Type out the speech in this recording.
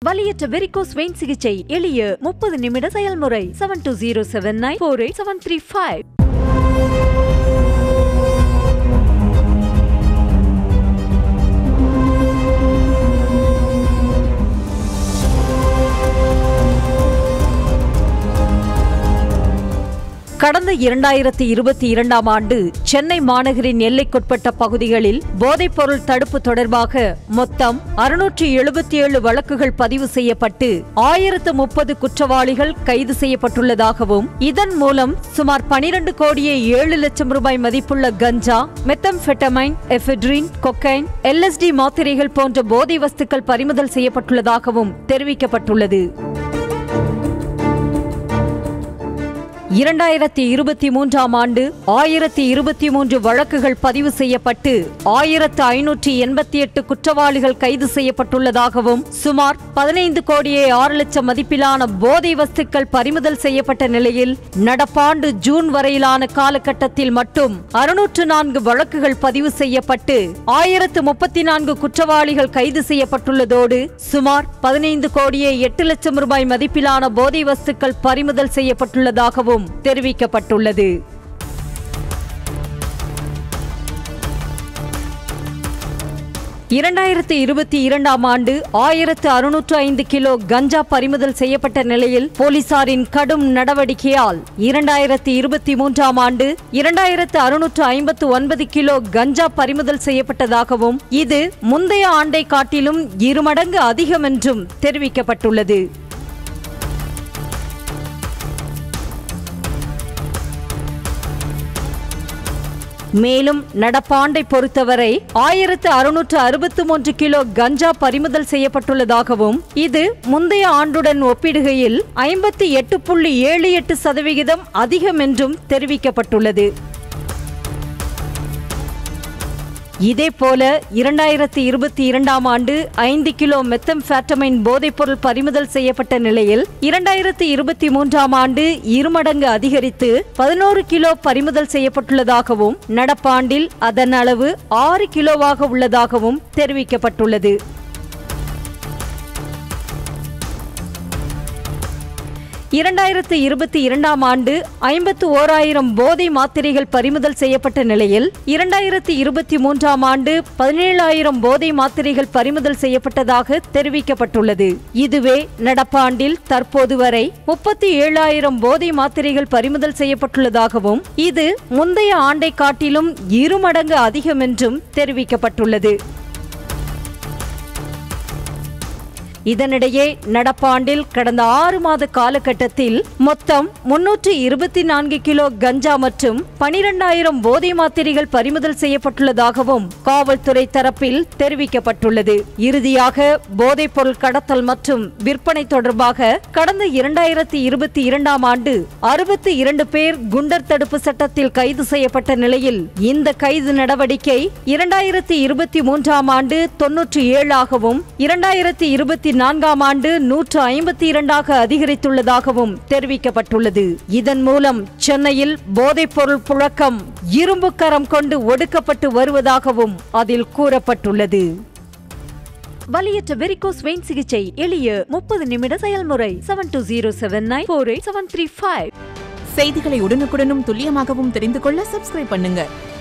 வலியற்ற varicose vein சிகிச்சை எளிய முப்பது நிமிட செயல்முறை seven two zero seven nine four eight seven three five கடந்த இரண்டாயிரத்தி இருபத்தி இரண்டாம் ஆண்டு சென்னை மாநகரின் எல்லைக்குட்பட்ட பகுதிகளில் போதைப்பொருள் தடுப்பு தொடர்பாக மொத்தம் அறுநூற்றி எழுபத்தி ஏழு வழக்குகள் பதிவு செய்யப்பட்டு ஆயிரத்து முப்பது குற்றவாளிகள் கைது செய்யப்பட்டுள்ளதாகவும் இதன் மூலம் சுமார் பனிரண்டு கோடியே ஏழு லட்சம் ரூபாய் மதிப்புள்ள கஞ்சா மெத்தம்பெட்டமைன் எஃபெட்ரின் கொக்கைன் எல்எஸ்டி மாத்திரைகள் போன்ற போதை வஸ்துக்கள் பறிமுதல் செய்யப்பட்டுள்ளதாகவும் தெரிவிக்கப்பட்டுள்ளது இரண்டாயிரத்தி இருபத்தி மூன்றாம் ஆண்டு ஆயிரத்தி இருபத்தி மூன்று வழக்குகள் பதிவு செய்யப்பட்டு ஆயிரத்து ஐநூற்றி எண்பத்தி எட்டு குற்றவாளிகள் கைது செய்யப்பட்டுள்ளதாகவும் சுமார் பதினைந்து கோடியே ஆறு லட்சம் மதிப்பிலான போதை வஸ்துக்கள் பறிமுதல் செய்யப்பட்ட நிலையில் நடப்பாண்டு ஜூன் வரையிலான காலகட்டத்தில் மட்டும் அறுநூற்று நான்கு வழக்குகள் பதிவு செய்யப்பட்டு ஆயிரத்து முப்பத்தி நான்கு குற்றவாளிகள் கைது செய்யப்பட்டுள்ளதோடு சுமார் பதினைந்து கோடியே எட்டு லட்சம் ரூபாய் மதிப்பிலான போதை வஸ்துக்கள் பறிமுதல் செய்யப்பட்டுள்ளதாகவும் தெரிவிக்கப்பட்டுள்ளது இரண்டாயிரத்து இருபத்தி இரண்டாம் ஆண்டு ஆயிரத்து அறுநூற்று ஐந்து கிலோ கஞ்சா பறிமுதல் செய்யப்பட்ட நிலையில் போலீசாரின் கடும் நடவடிக்கையால் இரண்டாயிரத்து இருபத்தி மூன்றாம் ஆண்டு இரண்டாயிரத்து அறுநூற்று ஐம்பத்து ஒன்பது கிலோ கஞ்சா பறிமுதல் செய்யப்பட்டதாகவும் இது முந்தைய ஆண்டை காட்டிலும் இருமடங்கு அதிகம் என்றும் தெரிவிக்கப்பட்டுள்ளது மேலும் நடப்பாண்டை பொறுத்தவரை ஆயிரத்து அறுநூற்று அறுபத்து மூன்று கிலோ கஞ்சா பறிமுதல் செய்யப்பட்டுள்ளதாகவும் இது முந்தைய ஆண்டுடன் ஒப்பிடுகையில் ஐம்பத்தி எட்டு புள்ளி ஏழு எட்டு சதவிகிதம் அதிகம் என்றும் தெரிவிக்கப்பட்டுள்ளது இதேபோல இரண்டாயிரத்தி இருபத்தி இரண்டாம் ஆண்டு ஐந்து கிலோ மெத்தம்ஃபேட்டமைன் போதைப்பொருள் பறிமுதல் செய்யப்பட்ட நிலையில் இரண்டாயிரத்தி இருபத்தி மூன்றாம் ஆண்டு இருமடங்கு அதிகரித்து பதினோரு கிலோ பறிமுதல் செய்யப்பட்டுள்ளதாகவும் நடப்பாண்டில் அதன் அளவு ஆறு கிலோவாக உள்ளதாகவும் தெரிவிக்கப்பட்டுள்ளது இரண்டாயிரத்து இருபத்தி இரண்டாம் ஆண்டு ஐம்பத்து ஓராயிரம் போதை மாத்திரைகள் பறிமுதல் செய்யப்பட்ட நிலையில் இரண்டாயிரத்து இருபத்தி மூன்றாம் ஆண்டு பதினேழாயிரம் போதை மாத்திரைகள் பறிமுதல் செய்யப்பட்டதாக தெரிவிக்கப்பட்டுள்ளது இதுவே நடப்பாண்டில் தற்போது வரை முப்பத்தி ஏழாயிரம் போதை மாத்திரைகள் பறிமுதல் செய்யப்பட்டுள்ளதாகவும் இது முந்தைய ஆண்டை காட்டிலும் இருமடங்கு அதிகம் என்றும் தெரிவிக்கப்பட்டுள்ளது இதனிடையே நடப்பாண்டில் கடந்த ஆறு மாத காலகட்டத்தில் மொத்தம் முன்னூற்று இருபத்தி நான்கு கிலோ கஞ்சா மற்றும் பனிரெண்டாயிரம் போதை மாத்திரைகள் பறிமுதல் செய்யப்பட்டுள்ளதாகவும் காவல்துறை தரப்பில் தெரிவிக்கப்பட்டுள்ளது இறுதியாக போதைப் பொருள் கடத்தல் மற்றும் விற்பனை தொடர்பாக கடந்த இரண்டாயிரத்தி இருபத்தி இரண்டாம் ஆண்டு அறுபத்தி இரண்டு பேர் குண்டர் தடுப்பு சட்டத்தில் கைது செய்யப்பட்ட நிலையில் இந்த கைது நடவடிக்கை இரண்டாயிரத்தி இருபத்தி மூன்றாம் ஆண்டு தொன்னூற்றி ஏழாகவும் இரண்டாயிரத்தி இருபத்தி நான்காம் ஆண்டு நூற்று ஐம்பத்தி இரண்டாக அதிகரித்துள்ளதாகவும் தெரிவிக்கப்பட்டுள்ளது இதன் மூலம் சென்னையில் போதைப்பொருள் புழக்கம் இரும்பு கரம் கொண்டு ஒடுக்கப்பட்டு வருவதாகவும் அதில் கூறப்பட்டுள்ளது வலியற்ற வெரிகோஸ் வெயின் சிகிச்சை எளிய முப்பது நிமிட செயல்முறை seven two zero seven nine four eight seven three five செய்திகளை உடனுக்குடனும் துல்லியமாகவும் தெரிந்து கொள்ள சப்ஸ்கிரைப் பண்ணுங்க